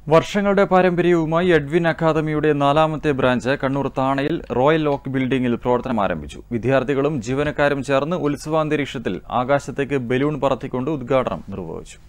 വർഷങ്ങളുടെ പാരമ്പര്യവുമായി എഡ്വിൻ അക്കാദമിയുടെ നാലാമത്തെ ബ്രാഞ്ച് കണ്ണൂർ താണയിൽ റോയൽ ഓക്ക് ബിൽഡിംഗിൽ പ്രവർത്തനം ആരംഭിച്ചു വിദ്യാർത്ഥികളും ജീവനക്കാരും ചേർന്ന് ഉത്സവാന്തരീക്ഷത്തിൽ ആകാശത്തേക്ക് ബലൂൺ പറത്തിക്കൊണ്ട് ഉദ്ഘാടനം നിർവഹിച്ചു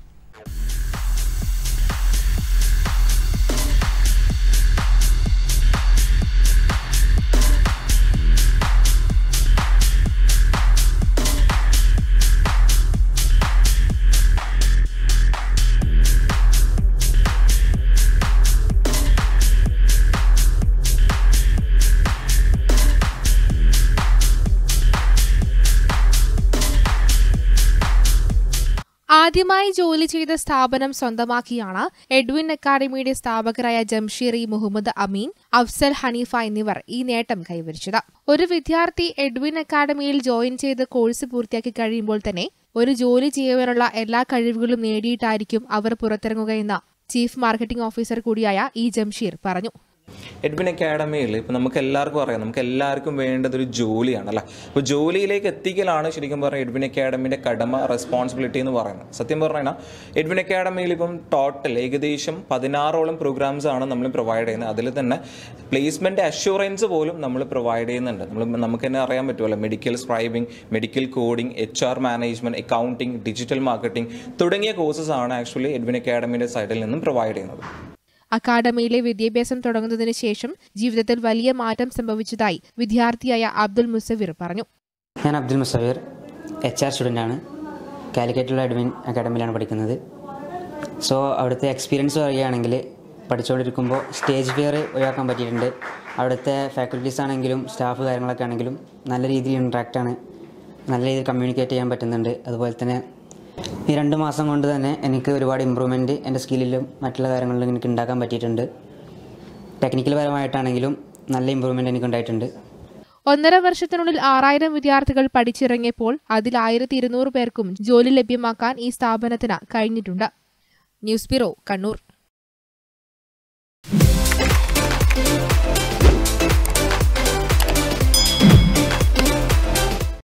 ആദ്യമായി ജോലി ചെയ്ത സ്ഥാപനം സ്വന്തമാക്കിയാണ് എഡ്വിൻ അക്കാദമിയുടെ സ്ഥാപകരായ ജംഷീറി മുഹമ്മദ് അമീൻ അഫ്സൽ ഹനീഫ എന്നിവർ ഈ നേട്ടം കൈവരിച്ചത് ഒരു വിദ്യാർത്ഥി എഡ്വിൻ അക്കാദമിയിൽ ജോയിൻ ചെയ്ത് കോഴ്സ് പൂർത്തിയാക്കി കഴിയുമ്പോൾ തന്നെ ഒരു ജോലി ചെയ്യുവാനുള്ള എല്ലാ കഴിവുകളും നേടിയിട്ടായിരിക്കും അവർ പുറത്തിറങ്ങുകയെന്ന് ചീഫ് മാർക്കറ്റിംഗ് ഓഫീസർ കൂടിയായ ഇ ജംഷീർ പറഞ്ഞു എഡ്വിൻ അക്കാഡമിയിൽ ഇപ്പം നമുക്ക് എല്ലാവർക്കും അറിയാം നമുക്ക് എല്ലാവർക്കും വേണ്ടത് ഒരു ജോലിയാണ് അല്ലേ അപ്പോൾ ജോലിയിലേക്ക് എത്തിക്കലാണ് ശരിക്കും പറഞ്ഞാൽ എഡ്വിൻ അക്കാഡമിയുടെ കടമ റെസ്പോൺസിബിലിറ്റി എന്ന് പറയുന്നത് സത്യം പറഞ്ഞു കഴിഞ്ഞാൽ എഡ്വിൻ അക്കാഡമിയിൽ ഇപ്പം ടോട്ടൽ ഏകദേശം പതിനാറോളം പ്രോഗ്രാംസ് ആണ് നമ്മൾ പ്രൊവൈഡ് ചെയ്യുന്നത് അതിൽ തന്നെ പ്ലേസ്മെൻറ്റ് അഷുറൻസ് പോലും നമ്മൾ പ്രൊവൈഡ് ചെയ്യുന്നുണ്ട് നമ്മൾ നമുക്ക് തന്നെ അറിയാൻ പറ്റുമല്ലോ medical scribing medical coding H R management accounting digital marketing തുടങ്ങിയ കോഴ്സസ് ആണ് ആക്ച്വലി എഡ്വിൻ അക്കാഡമിയുടെ സൈഡിൽ നിന്നും പ്രൊവൈഡ് ചെയ്യുന്നത് അക്കാദമിയിലെ വിദ്യാഭ്യാസം തുടങ്ങുന്നതിന് ശേഷം ജീവിതത്തിൽ വലിയ മാറ്റം സംഭവിച്ചതായി വിദ്യാർത്ഥിയായ അബ്ദുൽ മുസവിർ പറഞ്ഞു ഞാൻ അബ്ദുൽ മുസവീർ എച്ച് ആർ സ്റ്റുഡൻ്റാണ് കാലിക്കറ്റുള്ള അഡ്മിൻ അക്കാഡമിയിലാണ് പഠിക്കുന്നത് സോ അവിടുത്തെ എക്സ്പീരിയൻസ് പറയുകയാണെങ്കിൽ പഠിച്ചുകൊണ്ടിരിക്കുമ്പോൾ സ്റ്റേജ് ഫിയർ ഒഴിവാക്കാൻ പറ്റിയിട്ടുണ്ട് അവിടുത്തെ ഫാക്കൽറ്റീസ് ആണെങ്കിലും സ്റ്റാഫ് കാര്യങ്ങളൊക്കെ ആണെങ്കിലും നല്ല രീതിയിൽ ഇൻട്രാക്റ്റ് ആണ് നല്ല രീതിയിൽ കമ്മ്യൂണിക്കേറ്റ് ചെയ്യാൻ പറ്റുന്നുണ്ട് അതുപോലെ തന്നെ ഈ രണ്ട് മാസം കൊണ്ട് തന്നെ എനിക്ക് ഒരുപാട് ഇമ്പ്രൂവ്മെൻറ്റ് എൻ്റെ സ്കില്ലിലും മറ്റുള്ള കാര്യങ്ങളിലും എനിക്ക് ഉണ്ടാക്കാൻ പറ്റിയിട്ടുണ്ട് ടെക്നിക്കൽ പരമായിട്ടാണെങ്കിലും നല്ല ഇമ്പ്രൂവ്മെൻറ്റ് എനിക്ക് ഉണ്ടായിട്ടുണ്ട് ഒന്നര വർഷത്തിനുള്ളിൽ ആറായിരം വിദ്യാർത്ഥികൾ പഠിച്ചിറങ്ങിയപ്പോൾ അതിൽ ആയിരത്തി ഇരുന്നൂറ് പേർക്കും ജോലി ലഭ്യമാക്കാൻ ഈ സ്ഥാപനത്തിന് കഴിഞ്ഞിട്ടുണ്ട് ന്യൂസ് ബ്യൂറോ കണ്ണൂർ